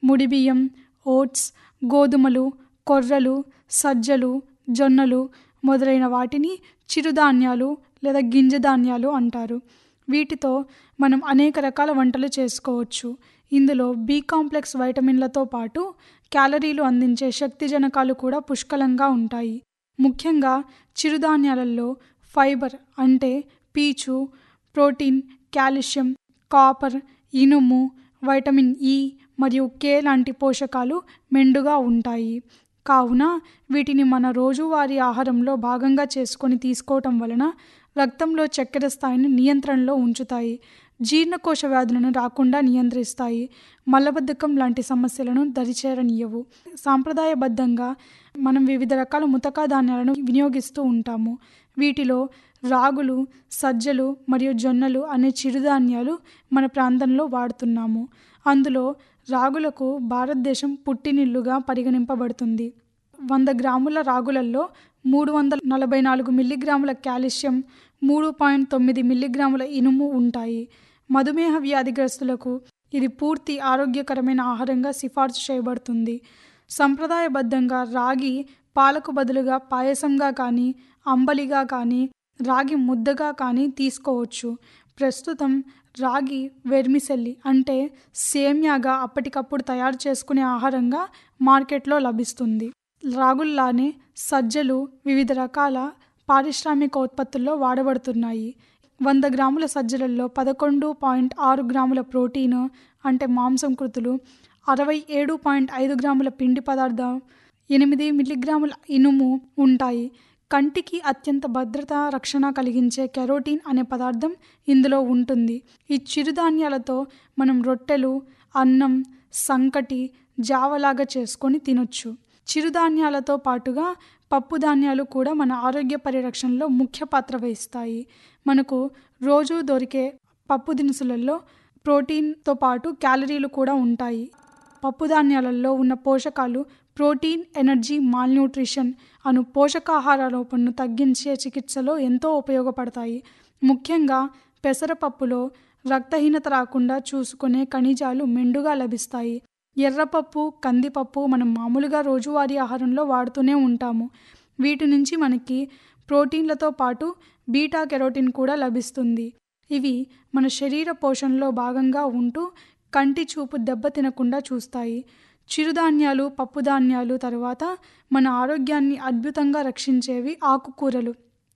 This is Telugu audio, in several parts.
ముడిబియ్యం ఓట్స్ గోధుమలు కొర్రలు సజ్జలు జొన్నలు మొదలైన వాటిని చిరుధాన్యాలు లేదా గింజ ధాన్యాలు అంటారు వీటితో మనం అనేక రకాల వంటలు చేసుకోవచ్చు ఇందులో బి కాంప్లెక్స్ వైటమిన్లతో పాటు క్యాలరీలు అందించే శక్తిజనకాలు కూడా పుష్కలంగా ఉంటాయి ముఖ్యంగా చిరుధాన్యాలలో ఫైబర్ అంటే పీచు ప్రోటీన్ కాల్షియం కాపర్ ఇనుము వైటమిన్ ఇ మరియు కే లాంటి పోషకాలు మెండుగా ఉంటాయి కావున వీటిని మన రోజువారీ ఆహారంలో భాగంగా చేసుకొని తీసుకోవటం వలన రక్తంలో చక్కెర స్థాయిని నియంత్రణలో ఉంచుతాయి జీర్ణకోశ వ్యాధులను రాకుండా నియంత్రిస్తాయి మలబద్ధకం లాంటి సమస్యలను దరిచేరనీయవు సాంప్రదాయబద్ధంగా మనం వివిధ రకాల ముతకా ధాన్యాలను వినియోగిస్తూ ఉంటాము వీటిలో రాగులు సజ్జలు మరియు జొన్నలు అనే చిరుధాన్యాలు మన ప్రాంతంలో వాడుతున్నాము అందులో రాగులకు భారతదేశం పుట్టినిల్లుగా పరిగణింపబడుతుంది వంద గ్రాముల రాగులలో మూడు వందల నలభై నాలుగు మిల్లీగ్రాముల కాల్షియం మూడు పాయింట్ తొమ్మిది మిల్లీగ్రాముల ఇనుము ఉంటాయి మధుమేహ వ్యాధిగ్రస్తులకు ఇది పూర్తి ఆరోగ్యకరమైన ఆహారంగా సిఫార్సు చేయబడుతుంది సంప్రదాయబద్ధంగా రాగి పాలకు బదులుగా పాయసంగా కానీ అంబలిగా కానీ రాగి ముద్దగా కానీ తీసుకోవచ్చు ప్రస్తుతం రాగి వెర్మిసెల్లి అంటే సేమ్యాగా అప్పటికప్పుడు తయారు చేసుకునే ఆహారంగా మార్కెట్లో లభిస్తుంది రాగుల్లానే సజ్జలు వివిధ రకాల పారిశ్రామిక ఉత్పత్తుల్లో వాడబడుతున్నాయి వంద గ్రాముల సజ్జలలో పదకొండు పాయింట్ ఆరు గ్రాముల ప్రోటీన్ అంటే మాంసం కృతులు అరవై ఏడు పాయింట్ ఐదు గ్రాముల పిండి పదార్థం ఎనిమిది మిల్లీగ్రాముల ఇనుము ఉంటాయి కంటికి అత్యంత భద్రత రక్షణ కలిగించే కెరోటీన్ అనే పదార్థం ఇందులో ఉంటుంది ఈ చిరుధాన్యాలతో మనం రొట్టెలు అన్నం సంకటి జావలాగా చేసుకొని తినొచ్చు చిరుధాన్యాలతో పాటుగా పప్పు ధాన్యాలు కూడా మన ఆరోగ్య పరిరక్షణలో ముఖ్య పాత్ర వహిస్తాయి మనకు రోజు దొరికే పప్పు దినుసులలో ప్రోటీన్తో పాటు క్యాలరీలు కూడా ఉంటాయి పప్పు ధాన్యాలలో ఉన్న పోషకాలు ప్రోటీన్ ఎనర్జీ మాల్న్యూట్రిషన్ అను పోషకాహార లోపంను తగ్గించే చికిత్సలో ఎంతో ఉపయోగపడతాయి ముఖ్యంగా పెసరపప్పులో రక్తహీనత రాకుండా చూసుకునే ఖనిజాలు మెండుగా లభిస్తాయి ఎర్రపప్పు కందిపప్పు మనం మామూలుగా రోజువారీ ఆహారంలో వాడుతూనే ఉంటాము వీటి నుంచి మనకి ప్రోటీన్లతో పాటు బీటా కెరోటిన్ కూడా లభిస్తుంది ఇవి మన శరీర పోషణలో భాగంగా ఉంటూ కంటి చూపు దెబ్బతినకుండా చూస్తాయి చిరుధాన్యాలు పప్పుధాన్యాలు తర్వాత మన ఆరోగ్యాన్ని అద్భుతంగా రక్షించేవి ఆకుకూరలు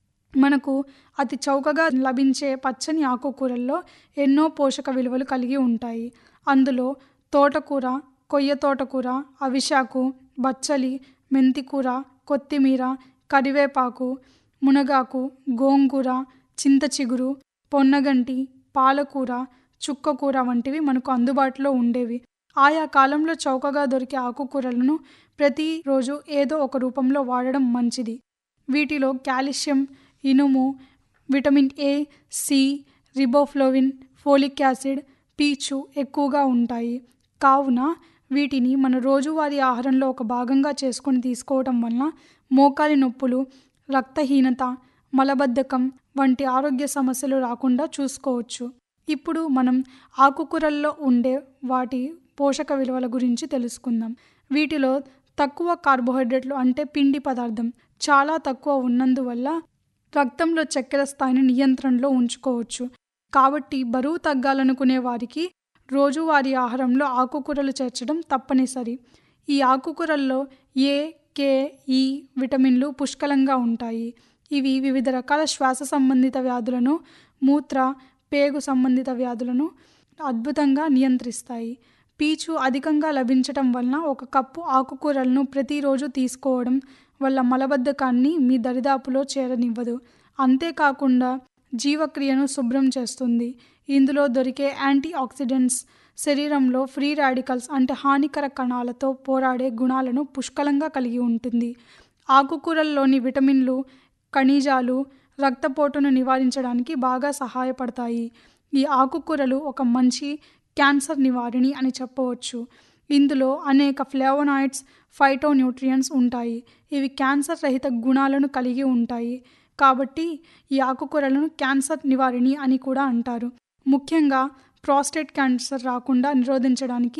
మనకు అతి చౌకగా లభించే పచ్చని ఆకుకూరల్లో ఎన్నో పోషక విలువలు కలిగి ఉంటాయి అందులో తోటకూర కొయ్య తోటకూర అవిశాకు బచ్చలి మెంతికూర కొత్తిమీర కరివేపాకు మునగాకు గోంగూర చింత చిగురు పొన్నగంటి పాలకూర చుక్కకూర వంటివి మనకు అందుబాటులో ఉండేవి ఆయా కాలంలో చౌకగా దొరికే ఆకుకూరలను ప్రతిరోజు ఏదో ఒక రూపంలో వాడడం మంచిది వీటిలో కాల్షియం ఇనుము vitamin A C riboflavin folic acid పీచు ఎక్కువగా ఉంటాయి కావున వీటిని మన రోజువారీ ఆహారంలో ఒక భాగంగా చేసుకొని తీసుకోవటం వలన మోకాలి నొప్పులు రక్తహీనత మలబద్ధకం వంటి ఆరోగ్య సమస్యలు రాకుండా చూసుకోవచ్చు ఇప్పుడు మనం ఆకుకూరల్లో ఉండే వాటి పోషక విలువల గురించి తెలుసుకుందాం వీటిలో తక్కువ కార్బోహైడ్రేట్లు అంటే పిండి పదార్థం చాలా తక్కువ ఉన్నందువల్ల రక్తంలో చక్కెర స్థాయిని నియంత్రణలో ఉంచుకోవచ్చు కాబట్టి బరువు తగ్గాలనుకునే వారికి రోజువారీ ఆహారంలో ఆకుకూరలు చేర్చడం తప్పనిసరి ఈ ఆకుకూరల్లో ఏ కే ఈ విటమిన్లు పుష్కలంగా ఉంటాయి ఇవి వివిధ రకాల శ్వాస సంబంధిత వ్యాధులను మూత్ర పేగు సంబంధిత వ్యాధులను అద్భుతంగా నియంత్రిస్తాయి పీచు అధికంగా లభించటం వలన ఒక కప్పు ఆకుకూరలను ప్రతిరోజు తీసుకోవడం వల్ల మలబద్ధకాన్ని మీ దరిదాపులో చేరనివ్వదు అంతేకాకుండా జీవక్రియను శుభ్రం చేస్తుంది ఇందులో దొరికే యాంటీ ఆక్సిడెంట్స్ శరీరంలో ఫ్రీ రాడికల్స్ అంటే హానికర కణాలతో పోరాడే గుణాలను పుష్కలంగా కలిగి ఉంటుంది ఆకుకూరల్లోని విటమిన్లు ఖనిజాలు రక్తపోటును నివారించడానికి బాగా సహాయపడతాయి ఈ ఆకుకూరలు ఒక మంచి క్యాన్సర్ నివారిణి అని చెప్పవచ్చు ఇందులో అనేక ఫ్లేవనాయిడ్స్ ఫైటోన్యూట్రియంట్స్ ఉంటాయి ఇవి క్యాన్సర్ రహిత గుణాలను కలిగి ఉంటాయి కాబట్టి ఈ ఆకుకూరలను క్యాన్సర్ నివారిణి అని కూడా అంటారు ముఖ్యంగా ప్రాస్టేట్ క్యాన్సర్ రాకుండా నిరోధించడానికి